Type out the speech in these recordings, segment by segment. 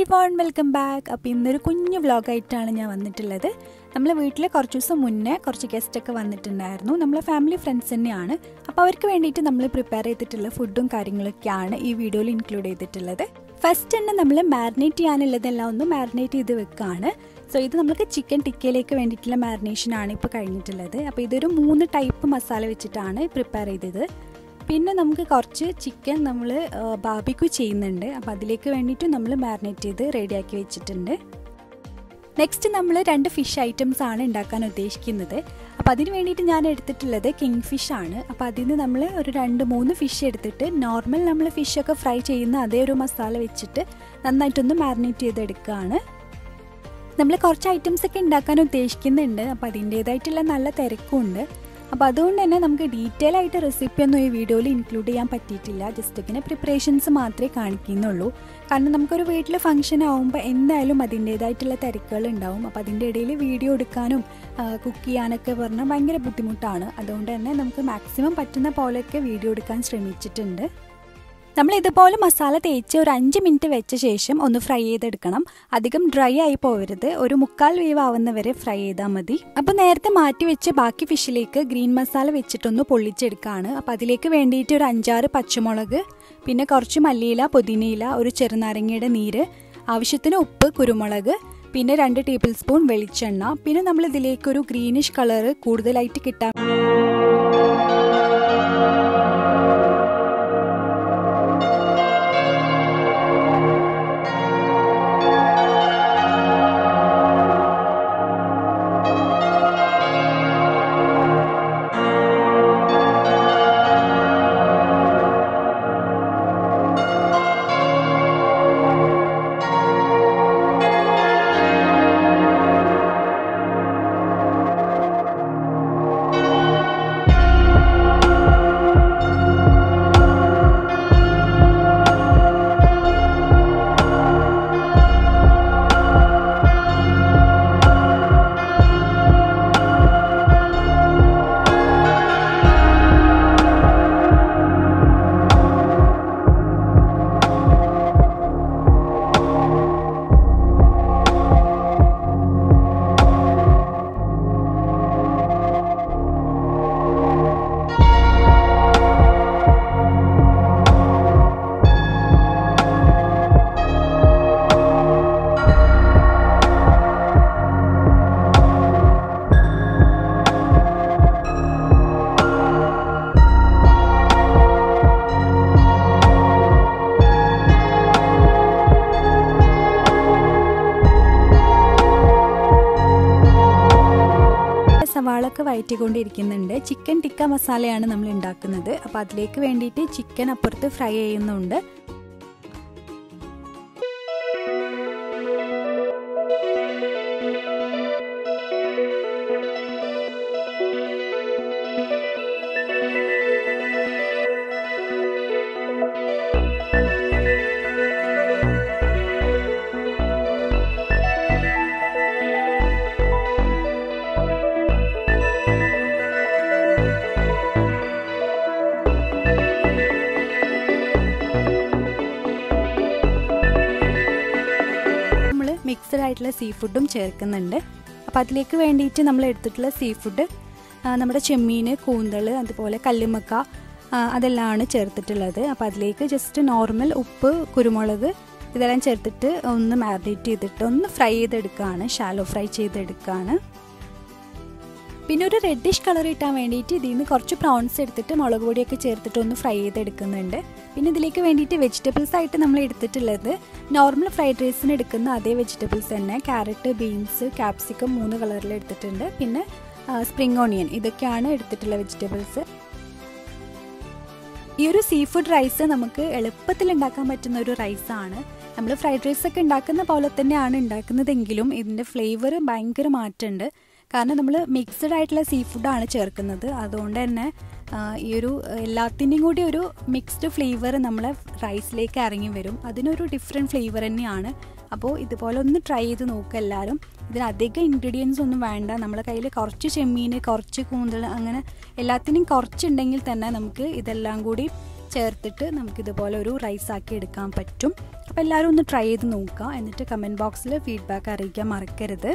one welcome back അപ്പോൾ ഇന്നൊരു കുഞ്ഞു വ്ളോഗായിട്ടാണ് ഞാൻ വന്നിട്ടുള്ളത് നമ്മളെ വീട്ടിൽ കുറച്ച് ദിവസം മുന്നേ കുറച്ച് ഗസ്റ്റൊക്കെ വന്നിട്ടുണ്ടായിരുന്നു നമ്മളെ ഫാമിലി ഫ്രണ്ട്സ് തന്നെയാണ് അപ്പോൾ അവർക്ക് വേണ്ടിയിട്ട് നമ്മൾ പ്രിപ്പയർ ചെയ്തിട്ടുള്ള ഫുഡും കാര്യങ്ങളൊക്കെയാണ് ഈ വീഡിയോയിൽ ഇൻക്ലൂഡ് ചെയ്തിട്ടുള്ളത് ഫസ്റ്റ് തന്നെ നമ്മൾ മാരിനേറ്റ് ചെയ്യാനുള്ളതെല്ലാം ഒന്ന് മാരിനേറ്റ് ചെയ്ത് വെക്കുകയാണ് സോ ഇത് നമുക്ക് ചിക്കൻ ടിക്കയിലേക്ക് വേണ്ടിയിട്ടുള്ള മാരിനേഷൻ ആണ് ഇപ്പോൾ കഴിഞ്ഞിട്ടുള്ളത് അപ്പോൾ ഇതൊരു മൂന്ന് ടൈപ്പ് മസാല വെച്ചിട്ടാണ് പ്രിപ്പയർ ചെയ്തത് പിന്നെ നമുക്ക് കുറച്ച് ചിക്കൻ നമ്മൾ ബാബിക്കു ചെയ്യുന്നുണ്ട് അപ്പോൾ അതിലേക്ക് വേണ്ടിയിട്ട് നമ്മൾ മാരിനേറ്റ് ചെയ്ത് റെഡിയാക്കി വെച്ചിട്ടുണ്ട് നെക്സ്റ്റ് നമ്മൾ രണ്ട് ഫിഷ് ഐറ്റംസ് ആണ് ഉണ്ടാക്കാൻ ഉദ്ദേശിക്കുന്നത് അപ്പോൾ അതിന് വേണ്ടിയിട്ട് ഞാൻ എടുത്തിട്ടുള്ളത് കിങ് ഫിഷ് ആണ് അപ്പോൾ അതിൽ നിന്ന് നമ്മൾ ഒരു രണ്ട് മൂന്ന് ഫിഷ് എടുത്തിട്ട് നോർമൽ നമ്മൾ ഫിഷൊക്കെ ഫ്രൈ ചെയ്യുന്ന അതേ ഒരു മസാല വെച്ചിട്ട് നന്നായിട്ടൊന്ന് മാരിനേറ്റ് ചെയ്തെടുക്കുകയാണ് നമ്മൾ കുറച്ച് ഐറ്റംസ് ഒക്കെ ഉണ്ടാക്കാൻ ഉദ്ദേശിക്കുന്നുണ്ട് അപ്പോൾ അതിൻ്റേതായിട്ടുള്ള നല്ല തിരക്കുണ്ട് അപ്പോൾ അതുകൊണ്ട് തന്നെ നമുക്ക് ഡീറ്റെയിൽ ആയിട്ട് റെസിപ്പി ഒന്നും ഈ വീഡിയോയിൽ ഇൻക്ലൂഡ് ചെയ്യാൻ പറ്റിയിട്ടില്ല ജസ്റ്റ് ഇങ്ങനെ പ്രിപ്പറേഷൻസ് മാത്രമേ കാണിക്കുന്നുള്ളൂ കാരണം നമുക്കൊരു വീട്ടിൽ ഫംഗ്ഷൻ ആകുമ്പോൾ എന്തായാലും അതിൻ്റേതായിട്ടുള്ള തിരക്കുകൾ ഉണ്ടാവും അപ്പോൾ അതിൻ്റെ ഇടയിൽ വീഡിയോ എടുക്കാനും കുക്ക് ചെയ്യാനൊക്കെ പറഞ്ഞാൽ ഭയങ്കര ബുദ്ധിമുട്ടാണ് അതുകൊണ്ട് തന്നെ നമുക്ക് മാക്സിമം പറ്റുന്ന പോലെയൊക്കെ വീഡിയോ എടുക്കാൻ ശ്രമിച്ചിട്ടുണ്ട് നമ്മൾ ഇതുപോലെ മസാല തേച്ച് ഒരു അഞ്ച് മിനിറ്റ് വെച്ച ശേഷം ഒന്ന് ഫ്രൈ ചെയ്തെടുക്കണം അധികം ഡ്രൈ ആയി പോകരുത് ഒരു മുക്കാൽ വേവ് ആവുന്നവരെ ഫ്രൈ ചെയ്താൽ മതി അപ്പോൾ നേരത്തെ മാറ്റി വെച്ച് ബാക്കി ഫിഷിലേക്ക് ഗ്രീൻ മസാല വെച്ചിട്ടൊന്ന് പൊള്ളിച്ചെടുക്കുകയാണ് അപ്പോൾ അതിലേക്ക് വേണ്ടിയിട്ട് ഒരു അഞ്ചാറ് പച്ചമുളക് പിന്നെ കുറച്ച് മല്ലിയില പുതിനയില ഒരു ചെറുനാരങ്ങയുടെ നീര് ആവശ്യത്തിന് ഉപ്പ് കുരുമുളക് പിന്നെ രണ്ട് ടേബിൾ സ്പൂൺ വെളിച്ചെണ്ണ പിന്നെ നമ്മൾ ഇതിലേക്ക് ഒരു ഗ്രീനിഷ് കളറ് കൂടുതലായിട്ട് കിട്ടാൻ സവാളൊക്കെ വയറ്റിക്കൊണ്ടിരിക്കുന്നുണ്ട് ചിക്കൻ ടിക്ക മസാലയാണ് നമ്മൾ ഉണ്ടാക്കുന്നത് അപ്പോൾ അതിലേക്ക് വേണ്ടിയിട്ട് ചിക്കൻ അപ്പുറത്ത് ഫ്രൈ ചെയ്യുന്നുണ്ട് മിക്സഡ് ആയിട്ടുള്ള സീ ഫുഡും ചേർക്കുന്നുണ്ട് അപ്പോൾ അതിലേക്ക് വേണ്ടിയിട്ട് നമ്മൾ എടുത്തിട്ടുള്ള സീ ഫുഡ് നമ്മുടെ ചെമ്മീൻ കൂന്തൾ അതുപോലെ കല്ലുമക്ക അതെല്ലാമാണ് ചേർത്തിട്ടുള്ളത് അപ്പോൾ അതിലേക്ക് ജസ്റ്റ് നോർമൽ ഉപ്പ് കുരുമുളക് ഇതെല്ലാം ചേർത്തിട്ട് ഒന്ന് മാരിനേറ്റ് ചെയ്തിട്ട് ഒന്ന് ഫ്രൈ ചെയ്തെടുക്കുകയാണ് ഷാലോ ഫ്രൈ ചെയ്തെടുക്കുകയാണ് പിന്നെ ഒരു റെഡിഷ് കളർ ഇട്ടാൻ വേണ്ടിയിട്ട് ഇതിൽ നിന്ന് കുറച്ച് പ്രോൺസ് എടുത്തിട്ട് മുളക് പൊടിയൊക്കെ ചേർത്തിട്ട് ഒന്ന് ഫ്രൈ ചെയ്തെടുക്കുന്നുണ്ട് പിന്നെ ഇതിലേക്ക് വേണ്ടിയിട്ട് വെജിറ്റബിൾസ് ആയിട്ട് നമ്മൾ എടുത്തിട്ടുള്ളത് നോർമൽ ഫ്രൈഡ് റൈസിന് എടുക്കുന്ന അതേ വെജിറ്റബിൾസ് തന്നെ ക്യാരറ്റ് ബീൻസ് ക്യാപ്സിക്കം മൂന്ന് കളറിൽ എടുത്തിട്ടുണ്ട് പിന്നെ സ്പ്രിംഗ് ഓണിയൻ ഇതൊക്കെയാണ് എടുത്തിട്ടുള്ള വെജിറ്റബിൾസ് ഈ ഒരു സീ ഫുഡ് റൈസ് നമുക്ക് എളുപ്പത്തിൽ ഉണ്ടാക്കാൻ പറ്റുന്ന ഒരു റൈസാണ് നമ്മൾ ഫ്രൈഡ് റൈസ് ഒക്കെ ഉണ്ടാക്കുന്ന പോലെ തന്നെയാണ് ഉണ്ടാക്കുന്നതെങ്കിലും ഇതിൻ്റെ ഫ്ലേവർ ഭയങ്കര മാറ്റമുണ്ട് കാരണം നമ്മൾ മിക്സഡ് ആയിട്ടുള്ള സീ ഫുഡാണ് ചേർക്കുന്നത് അതുകൊണ്ട് തന്നെ ഈ ഒരു എല്ലാത്തിൻ്റെയും കൂടി ഒരു മിക്സ്ഡ് ഫ്ലേവർ നമ്മളെ റൈസിലേക്ക് ഇറങ്ങി വരും അതിനൊരു ഡിഫറെൻറ്റ് ഫ്ലേവർ തന്നെയാണ് അപ്പോൾ ഇതുപോലെ ഒന്ന് ട്രൈ ചെയ്ത് നോക്കുക എല്ലാവരും ഇതിന് അധികം ഇൻഗ്രീഡിയൻസ് ഒന്നും വേണ്ട നമ്മുടെ കയ്യിൽ കുറച്ച് ചെമ്മീൻ കുറച്ച് കൂന്തൽ അങ്ങനെ എല്ലാത്തിനും കുറച്ചുണ്ടെങ്കിൽ തന്നെ നമുക്ക് ഇതെല്ലാം കൂടി ചേർത്തിട്ട് നമുക്കിതുപോലെ ഒരു റൈസ് ആക്കി എടുക്കാൻ പറ്റും അപ്പോൾ എല്ലാവരും ഒന്ന് ട്രൈ ചെയ്ത് നോക്കുക എന്നിട്ട് കമൻറ്റ് ബോക്സിൽ ഫീഡ്ബാക്ക് അറിയിക്കാൻ മറക്കരുത്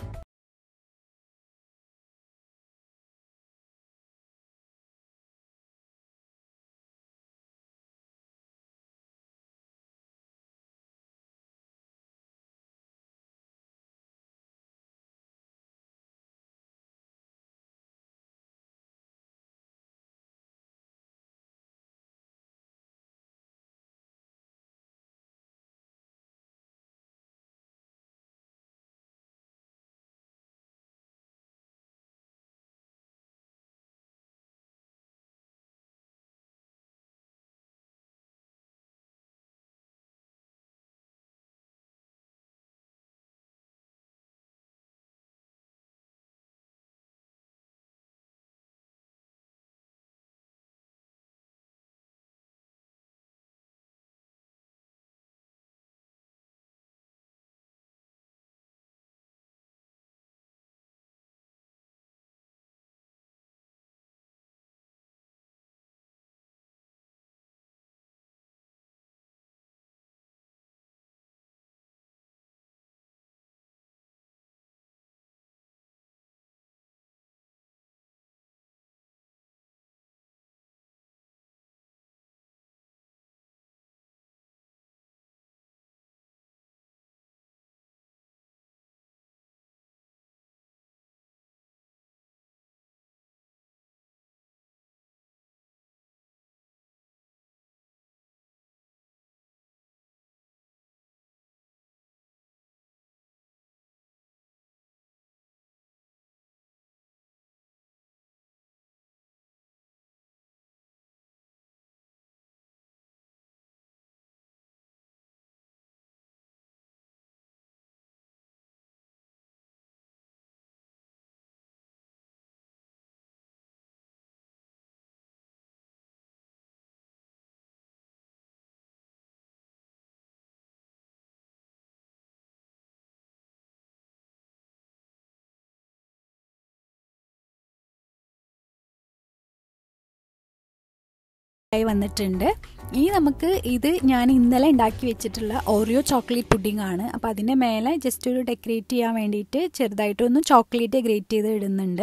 ആയി വന്നിട്ടുണ്ട് ഇനി നമുക്ക് ഇത് ഞാൻ ഇന്നലെ ഉണ്ടാക്കി വെച്ചിട്ടുള്ള ഓറിയോ ചോക്ലേറ്റ് പുഡിംഗ് ആണ് അപ്പോൾ അതിൻ്റെ മേലെ ജസ്റ്റ് ഒരു ഡെക്കറേറ്റ് ചെയ്യാൻ വേണ്ടിയിട്ട് ചെറുതായിട്ടൊന്ന് ചോക്ലേറ്റ് ഗ്രേറ്റ് ചെയ്ത് ഇടുന്നുണ്ട്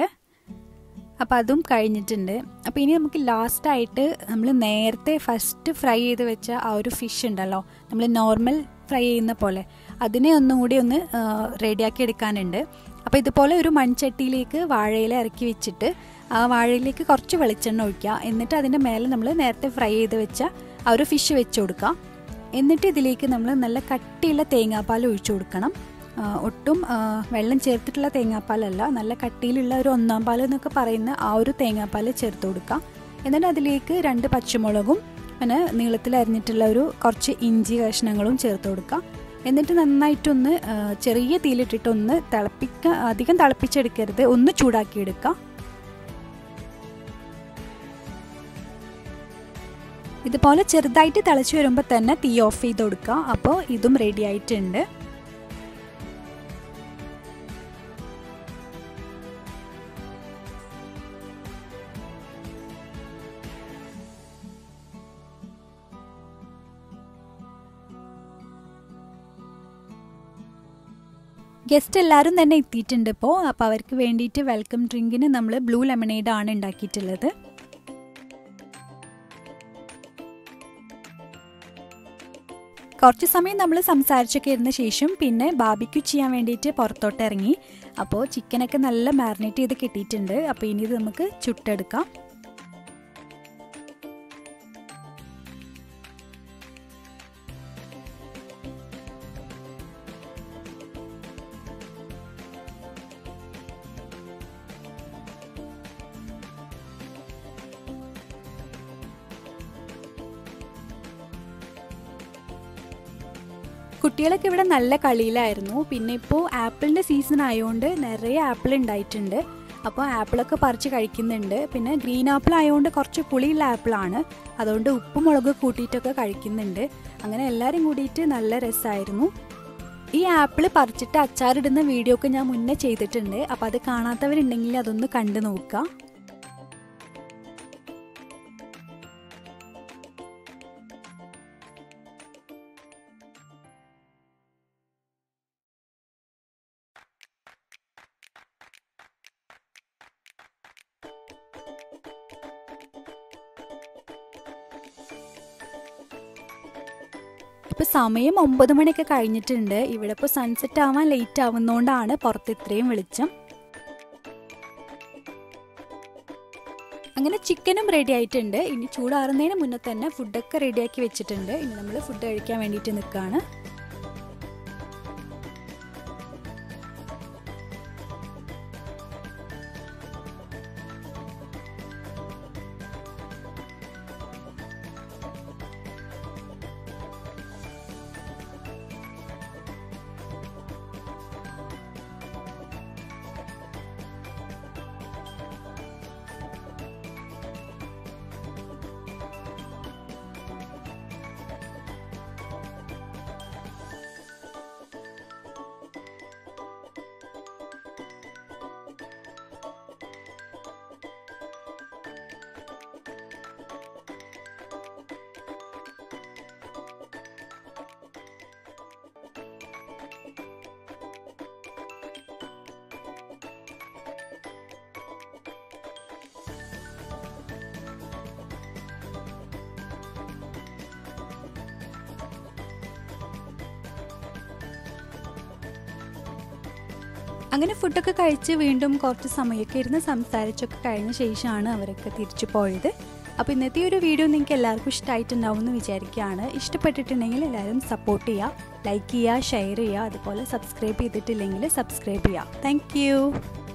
അപ്പോൾ അതും കഴിഞ്ഞിട്ടുണ്ട് അപ്പോൾ ഇനി നമുക്ക് ലാസ്റ്റായിട്ട് നമ്മൾ നേരത്തെ ഫസ്റ്റ് ഫ്രൈ ചെയ്ത് വെച്ച ആ ഒരു ഫിഷ് ഉണ്ടല്ലോ നമ്മൾ നോർമൽ ഫ്രൈ ചെയ്യുന്ന പോലെ അതിനെ ഒന്നും കൂടി ഒന്ന് റെഡിയാക്കി എടുക്കാനുണ്ട് അപ്പോൾ ഇതുപോലെ ഒരു മൺചട്ടിയിലേക്ക് വാഴയില ഇറക്കി വെച്ചിട്ട് ആ വാഴയിലേക്ക് കുറച്ച് വെളിച്ചെണ്ണ ഒഴിക്കുക എന്നിട്ട് അതിൻ്റെ മേലെ നമ്മൾ നേരത്തെ ഫ്രൈ ചെയ്ത് വെച്ച ആ ഒരു ഫിഷ് വെച്ച് കൊടുക്കുക എന്നിട്ട് ഇതിലേക്ക് നമ്മൾ നല്ല കട്ടിയുള്ള തേങ്ങാപ്പാൽ ഒഴിച്ചു കൊടുക്കണം ഒട്ടും വെള്ളം ചേർത്തിട്ടുള്ള തേങ്ങാപ്പാലല്ല നല്ല കട്ടിയിലുള്ള ഒരു ഒന്നാം പാൽ എന്നൊക്കെ പറയുന്ന ആ ഒരു തേങ്ങാപ്പാൽ ചേർത്ത് കൊടുക്കുക എന്നിട്ട് അതിലേക്ക് രണ്ട് പച്ചമുളകും പിന്നെ നീളത്തിൽ അരിഞ്ഞിട്ടുള്ള ഒരു കുറച്ച് ഇഞ്ചി കഷ്ണങ്ങളും ചേർത്ത് കൊടുക്കുക എന്നിട്ട് നന്നായിട്ടൊന്ന് ചെറിയ തീയിലിട്ടിട്ടൊന്ന് തിളപ്പിക്കുക അധികം തിളപ്പിച്ചെടുക്കരുത് ഒന്ന് ചൂടാക്കിയെടുക്കുക ഇതുപോലെ ചെറുതായിട്ട് തിളച്ച് വരുമ്പോൾ തന്നെ തീ ഓഫ് ചെയ്ത് കൊടുക്കുക അപ്പോൾ ഇതും റെഡി ആയിട്ടുണ്ട് ഗസ്റ്റ് എല്ലാവരും തന്നെ എത്തിയിട്ടുണ്ട് ഇപ്പോൾ അപ്പോൾ അവർക്ക് വേണ്ടിയിട്ട് വെൽക്കം ഡ്രിങ്കിന് നമ്മൾ ബ്ലൂ ലെമണേഡ് ആണ് ഉണ്ടാക്കിയിട്ടുള്ളത് കുറച്ച് സമയം നമ്മൾ സംസാരിച്ചൊക്കെ ഇരുന്ന ശേഷം പിന്നെ ബാബിക്യു ചെയ്യാൻ വേണ്ടിയിട്ട് പുറത്തോട്ട് ഇറങ്ങി അപ്പോൾ ചിക്കനൊക്കെ നല്ല മാരിനേറ്റ് ചെയ്ത് കിട്ടിയിട്ടുണ്ട് അപ്പോൾ ഇനി ഇത് നമുക്ക് ചുട്ടെടുക്കാം കുട്ടികളൊക്കെ ഇവിടെ നല്ല കളിയിലായിരുന്നു പിന്നെ ഇപ്പോൾ ആപ്പിളിൻ്റെ സീസൺ ആയതുകൊണ്ട് നിറയെ ആപ്പിൾ ഉണ്ടായിട്ടുണ്ട് അപ്പോൾ ആപ്പിളൊക്കെ പറിച്ച് കഴിക്കുന്നുണ്ട് പിന്നെ ഗ്രീൻ ആപ്പിൾ ആയതുകൊണ്ട് കുറച്ച് പുളിയുള്ള ആപ്പിളാണ് അതുകൊണ്ട് ഉപ്പും മുളക് കൂട്ടിയിട്ടൊക്കെ കഴിക്കുന്നുണ്ട് അങ്ങനെ എല്ലാവരും കൂടിയിട്ട് നല്ല രസമായിരുന്നു ഈ ആപ്പിൾ പറിച്ചിട്ട് അച്ചാറിടുന്ന വീഡിയോ ഒക്കെ ഞാൻ മുന്നേ ചെയ്തിട്ടുണ്ട് അപ്പോൾ അത് കാണാത്തവരുണ്ടെങ്കിൽ അതൊന്ന് കണ്ടു നോക്കുക ഇപ്പോൾ സമയം ഒമ്പത് മണിയൊക്കെ കഴിഞ്ഞിട്ടുണ്ട് ഇവിടെ ഇപ്പോൾ സൺസെറ്റ് ആവാൻ ലേറ്റ് ആവുന്നതുകൊണ്ടാണ് പുറത്ത് ഇത്രയും വെളിച്ചം അങ്ങനെ ചിക്കനും റെഡി ആയിട്ടുണ്ട് ഇനി ചൂടാറുന്നതിന് മുന്നേ തന്നെ ഫുഡൊക്കെ റെഡിയാക്കി വെച്ചിട്ടുണ്ട് ഇനി നമ്മൾ ഫുഡ് കഴിക്കാൻ വേണ്ടിയിട്ട് നിൽക്കുകയാണ് അങ്ങനെ ഫുഡൊക്കെ കഴിച്ച് വീണ്ടും കുറച്ച് സമയമൊക്കെ ഇരുന്ന് സംസാരിച്ചൊക്കെ കഴിഞ്ഞ ശേഷമാണ് അവരൊക്കെ തിരിച്ചു പോയത് അപ്പോൾ ഇന്നത്തെ ഒരു വീഡിയോ നിങ്ങൾക്ക് എല്ലാവർക്കും ഇഷ്ടമായിട്ടുണ്ടാവും എന്ന് വിചാരിക്കുകയാണ് ഇഷ്ടപ്പെട്ടിട്ടുണ്ടെങ്കിൽ എല്ലാവരും സപ്പോർട്ട് ചെയ്യുക ലൈക്ക് ചെയ്യുക ഷെയർ ചെയ്യുക അതുപോലെ സബ്സ്ക്രൈബ് ചെയ്തിട്ടില്ലെങ്കിൽ സബ്സ്ക്രൈബ് ചെയ്യുക താങ്ക്